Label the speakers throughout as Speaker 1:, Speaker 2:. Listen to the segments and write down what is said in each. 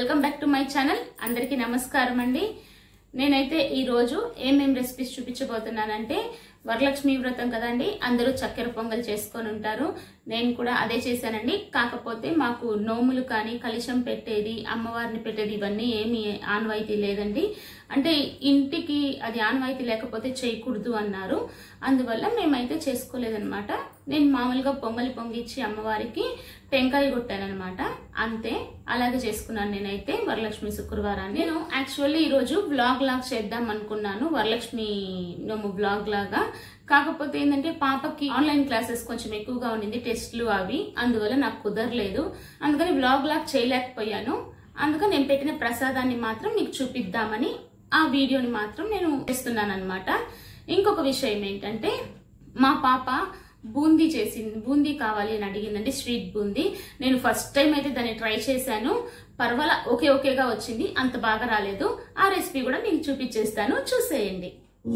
Speaker 1: welcome back to my channel అందరికీ నమస్కారం అండి నేనైతే ఈ రోజు ఏమేం రెసిపీస్ చూపించబోతున్నానంటే వరలక్ష్మి వ్రతం కదండి అందరూ చక్కెర పొంగల్ చేసుకొని ఉంటారు నేను కూడా అదే చేశానండి కాకపోతే మాకు నోములు కానీ కలిశం పెట్టేది అమ్మవారిని పెట్టేది ఇవన్నీ ఏమీ ఆనవాయితీ లేదండి అంటే ఇంటికి అది ఆనవాయితీ లేకపోతే చేయకూడదు అన్నారు అందువల్ల మేమైతే చేసుకోలేదన్నమాట నేను మామూలుగా పొంగలి పొంగిచ్చి అమ్మవారికి టెంకాయ కొట్టానమాట అంతే అలాగే చేసుకున్నాను నేనైతే వరలక్ష్మి శుక్రవారాన్ని నేను యాక్చువల్లీ ఈరోజు బ్లాగ్ లాగ్ చేద్దాం అనుకున్నాను వరలక్ష్మి నోము బ్లాగ్ లాగా కాకపోతే ఏంటంటే పాపకి ఆన్లైన్ క్లాసెస్ కొంచెం ఎక్కువగా ఉండింది టెస్ట్లు అవి అందువల్ల నాకు కుదరలేదు అందుకని బ్లాగ్ లాగ్ చేయలేకపోయాను అందుకని నేను పెట్టిన ప్రసాదాన్ని మాత్రం మీకు చూపిద్దామని ఆ వీడియోని మాత్రం నేను చేస్తున్నాను అనమాట ఇంకొక విషయం ఏంటంటే మా పాప బూందీ చేసింది బూందీ కావాలి అని అడిగిందండి స్వీట్ బూందీ నేను ఫస్ట్ టైం అయితే దాన్ని ట్రై చేశాను పర్వాలా ఓకే ఓకేగా వచ్చింది అంత బాగా రాలేదు ఆ రెసిపీ కూడా మీకు చూపించేస్తాను చూసేయండి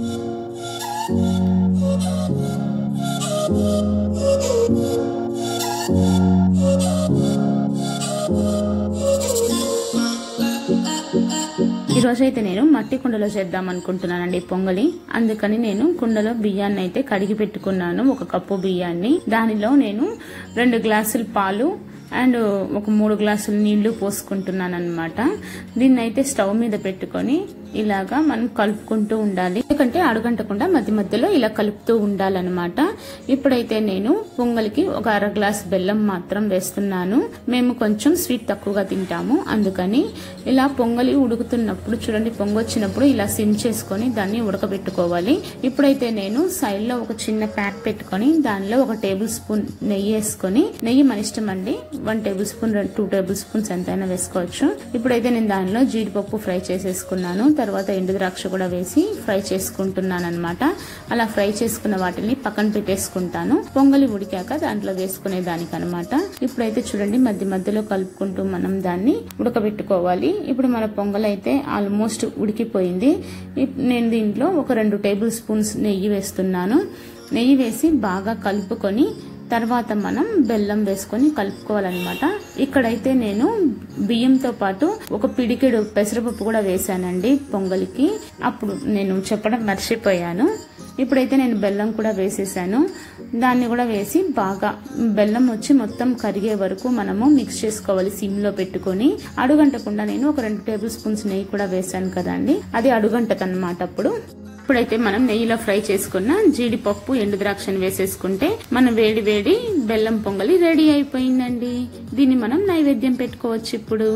Speaker 1: ఈరోజు అయితే నేను మట్టి కుండలో చేద్దాం అనుకుంటున్నానండి పొంగలి అందుకని నేను కుండలో బియ్యాన్ని అయితే కడిగి పెట్టుకున్నాను ఒక కప్పు బియ్యాన్ని దానిలో నేను రెండు గ్లాసులు పాలు అండ్ ఒక మూడు గ్లాసులు నీళ్లు పోసుకుంటున్నాను అనమాట దీన్ని అయితే స్టవ్ మీద పెట్టుకొని ఇలాగా మనం కలుపుకుంటూ ఉండాలి ఎందుకంటే అడుగంటకుండా మధ్య మధ్యలో ఇలా కలుపుతూ ఉండాలన్నమాట ఇప్పుడైతే నేను పొంగలికి ఒక అర గ్లాస్ బెల్లం మాత్రం వేస్తున్నాను మేము కొంచెం స్వీట్ తక్కువగా తింటాము అందుకని ఇలా పొంగలి ఉడుకుతున్నప్పుడు చూడండి పొంగొచ్చినప్పుడు ఇలా సిమ్ చేసుకొని దాన్ని ఉడకబెట్టుకోవాలి ఇప్పుడైతే నేను సైడ్ లో ఒక చిన్న ప్యాక్ పెట్టుకొని దానిలో ఒక టేబుల్ స్పూన్ నెయ్యి వేసుకొని నెయ్యి మన ఇష్టం అండి one tablespoon two tablespoons ఎంతైనా వేసుకోవచ్చు ఇప్పుడైతే నేను దానిలో జీడిపప్పు ఫ్రై చేసేసుకున్నాను తర్వాత ఎండు ద్రాక్ష కూడా వేసి ఫ్రై చేసుకుంటున్నాను అనమాట అలా ఫ్రై చేసుకున్న వాటిని పక్కన పెట్టేసుకుంటాను పొంగలి ఉడికాక దాంట్లో వేసుకునే దానికి అనమాట ఇప్పుడైతే చూడండి మధ్య మధ్యలో కలుపుకుంటూ మనం దాన్ని ఉడకబెట్టుకోవాలి ఇప్పుడు మన పొంగల్ అయితే ఆల్మోస్ట్ ఉడికిపోయింది నేను దీంట్లో ఒక రెండు టేబుల్ స్పూన్స్ నెయ్యి వేస్తున్నాను నెయ్యి వేసి బాగా కలుపుకొని తర్వాత మనం బెల్లం వేసుకొని కలుపుకోవాలన్నమాట ఇక్కడైతే నేను బియ్యంతో పాటు ఒక పిడికెడు పెసరపప్పు కూడా వేసానండి పొంగలికి అప్పుడు నేను చెప్పడం మర్చిపోయాను ఇప్పుడైతే నేను బెల్లం కూడా వేసేసాను దాన్ని కూడా వేసి బాగా బెల్లం వచ్చి మొత్తం కరిగే వరకు మనము మిక్స్ చేసుకోవాలి సిమ్ లో పెట్టుకొని అడుగంటకుండా నేను ఒక రెండు టేబుల్ స్పూన్స్ నెయ్యి కూడా వేసాను కదండి అది అడుగంటదన్నమాట అప్పుడు ఇప్పుడైతే మనం నెయ్యిలో ఫ్రై చేసుకున్న జీడిపప్పు ఎండు ద్రాక్షను వేసేసుకుంటే మన వేడి వేడి బెల్లం పొంగలి రెడీ అయిపోయిందండి దీన్ని మనం నైవేద్యం పెట్టుకోవచ్చు ఇప్పుడు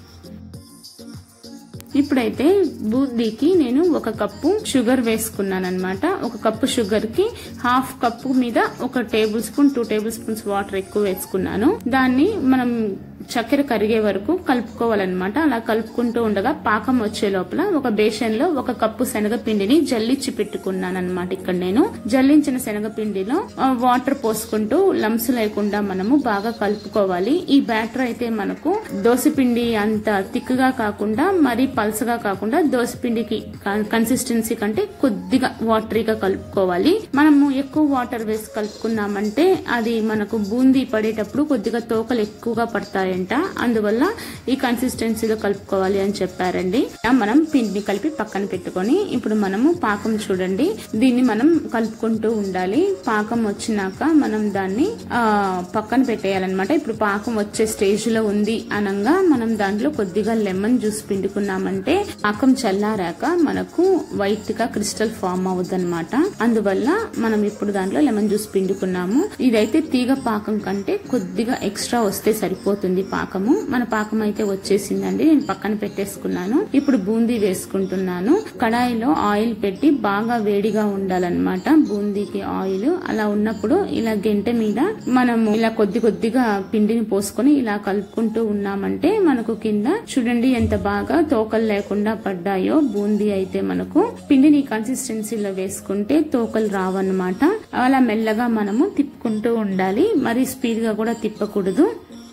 Speaker 1: ఇప్పుడైతే బూందీకి నేను ఒక కప్పు షుగర్ వేసుకున్నాను అనమాట ఒక కప్పు షుగర్ కి హాఫ్ కప్పు మీద ఒక tablespoon two tablespoons water ఎక్కువ వేసుకున్నాను దాన్ని మనం చక్కెర కరిగే వరకు కలుపుకోవాలన్నమాట అలా కలుపుకుంటూ ఉండగా పాకం వచ్చే లోపల ఒక బేషన్ లో ఒక కప్పు శనగపిండిని జల్లించి పెట్టుకున్నాను అనమాట ఇక్కడ నేను జల్లించిన శనగపిండిలో వాటర్ పోసుకుంటూ లంప్స్ లేకుండా మనము బాగా కలుపుకోవాలి ఈ బ్యాటర్ అయితే మనకు దోసపిండి అంత థిక్ గా కాకుండా మరీ పల్సగా కాకుండా దోసపిండికి కన్సిస్టెన్సీ కంటే కొద్దిగా వాటరీగా కలుపుకోవాలి మనము ఎక్కువ వాటర్ వేసి కలుపుకున్నామంటే అది మనకు బూందీ పడేటప్పుడు కొద్దిగా తోకలు ఎక్కువగా పడతాయంట అందువల్ల ఈ కన్సిస్టెన్సీలో కలుపుకోవాలి అని చెప్పారండి మనం పిండిని కలిపి పక్కన పెట్టుకొని ఇప్పుడు మనము పాకం చూడండి దీన్ని మనం కలుపుకుంటూ ఉండాలి పాకం వచ్చినాక మనం దాన్ని ఆ పక్కన పెట్టేయాలన్నమాట ఇప్పుడు పాకం వచ్చే స్టేజ్ లో ఉంది అనగా మనం దాంట్లో కొద్దిగా లెమన్ జ్యూస్ పిండుకున్నామంటే పాకం చల్లారాక మనకు వైట్ గా క్రిస్టల్ ఫామ్ అవుద్ది అనమాట అందువల్ల మనం ఇప్పుడు దాంట్లో లెమన్ జ్యూస్ పిండుకున్నాము ఇదైతే తీగ పాకం కంటే కొద్దిగా ఎక్స్ట్రా వస్తే సరిపోతుంది పాకము మన పాకం అయితే వచ్చేసిందండి నేను పక్కన పెట్టేసుకున్నాను ఇప్పుడు బూందీ వేసుకుంటున్నాను కడాయిలో ఆయిల్ పెట్టి బాగా వేడిగా ఉండాలన్నమాట బూందీకి ఆయిల్ అలా ఉన్నప్పుడు ఇలా గెంటె మీద మనము ఇలా కొద్ది కొద్దిగా పిండిని పోసుకొని ఇలా కలుపుకుంటూ ఉన్నామంటే మనకు కింద చూడండి ఎంత బాగా తోకలు లేకుండా పడ్డాయో బూందీ అయితే మనకు పిండిని కన్సిస్టెన్సీలో వేసుకుంటే తోకలు రావన్నమాట అలా మెల్లగా మనము తిప్పుకుంటూ ఉండాలి మరి స్పీడ్ గా కూడా తిప్పకూడదు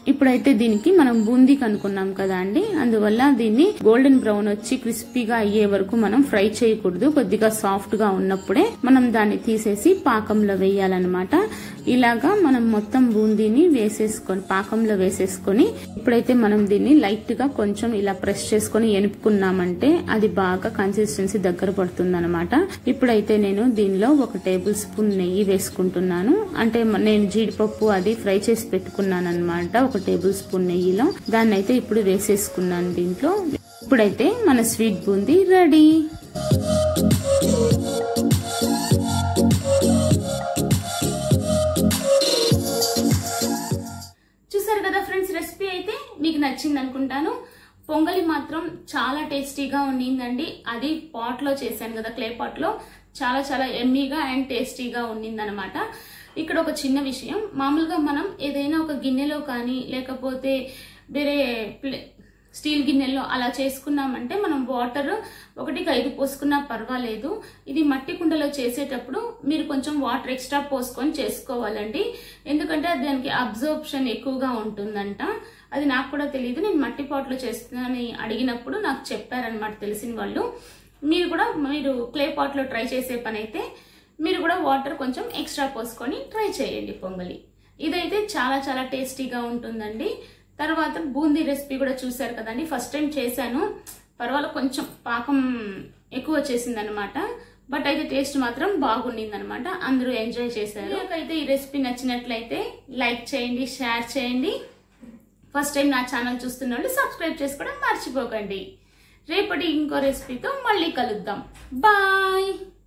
Speaker 1: ఇప్పుడైతే దీనికి మనం బూందీ కనుక్కున్నాం కదా అండి అందువల్ల దీన్ని గోల్డెన్ బ్రౌన్ వచ్చి క్రిస్పీగా అయ్యే వరకు మనం ఫ్రై చేయకూడదు కొద్దిగా సాఫ్ట్ గా ఉన్నప్పుడే మనం దాన్ని తీసేసి పాకంలో వేయాలన్నమాట ఇలాగా మనం మొత్తం బూందీని వేసేసుకొని పాకంలో వేసేసుకొని ఇప్పుడైతే మనం దీన్ని లైట్ గా కొంచెం ఇలా ప్రెస్ చేసుకొని ఎనుపుకున్నామంటే అది బాగా కన్సిస్టెన్సీ దగ్గర పడుతుంది అనమాట ఇప్పుడైతే నేను దీనిలో ఒక టేబుల్ స్పూన్ నెయ్యి వేసుకుంటున్నాను అంటే మ- నేను జీడిపప్పు అది ఫ్రై చేసి పెట్టుకున్నాను అనమాట ఒక టేబుల్ స్పూన్ నెయ్యిలో దాన్ని అయితే ఇప్పుడు వేసేసుకున్నాను దీంట్లో ఇప్పుడైతే మన స్వీట్ బూందీ రెడీ చూసారు కదా ఫ్రెండ్స్ రెసిపీ అయితే మీకు నచ్చింది అనుకుంటాను పొంగలి మాత్రం చాలా టేస్టీగా ఉన్నిందండి అది pot లో చేశాను కదా క్లే లో చాలా చాలా ఎమ్మీగా అండ్ టేస్టీగా ఉన్నిందనమాట ఇక్కడ ఒక చిన్న విషయం మామూలుగా మనం ఏదైనా ఒక గిన్నెలో కానీ లేకపోతే వేరే ప్లే స్టీల్ గిన్నెల్లో అలా చేసుకున్నామంటే మనం వాటర్ ఒకటికి ఐదు పోసుకున్నా పర్వాలేదు ఇది మట్టి కుండలో చేసేటప్పుడు మీరు కొంచెం వాటర్ ఎక్స్ట్రా పోసుకొని చేసుకోవాలండి ఎందుకంటే అది దానికి అబ్జర్ప్షన్ ఎక్కువగా ఉంటుందంట అది నాకు కూడా తెలియదు నేను మట్టి పాట్లో చేస్తున్నానని అడిగినప్పుడు నాకు చెప్పారనమాట తెలిసిన వాళ్ళు మీరు కూడా మీరు క్లే పాట్లో ట్రై చేసే పని అయితే మీరు కూడా వాటర్ కొంచెం ఎక్స్ట్రా పోసుకొని ట్రై చేయండి పొంగలి ఇదైతే చాలా చాలా టేస్టీగా ఉంటుందండి తర్వాత బూందీ రెసిపీ కూడా చూశారు కదండి ఫస్ట్ టైం చేశాను పర్వాలేదు కొంచెం పాకం ఎక్కువ వచ్చేసింది అనమాట బట్ అయితే టేస్ట్ మాత్రం బాగుండింది అనమాట అందరూ ఎంజాయ్ చేశారు నాకైతే ఈ రెసిపీ నచ్చినట్లయితే లైక్ చేయండి షేర్ చేయండి ఫస్ట్ టైం నా ఛానల్ చూస్తున్న వాళ్ళు సబ్స్క్రైబ్ చేసుకోవడం మర్చిపోకండి రేపటి ఇంకో రెసిపీతో మళ్ళీ కలుద్దాం బాయ్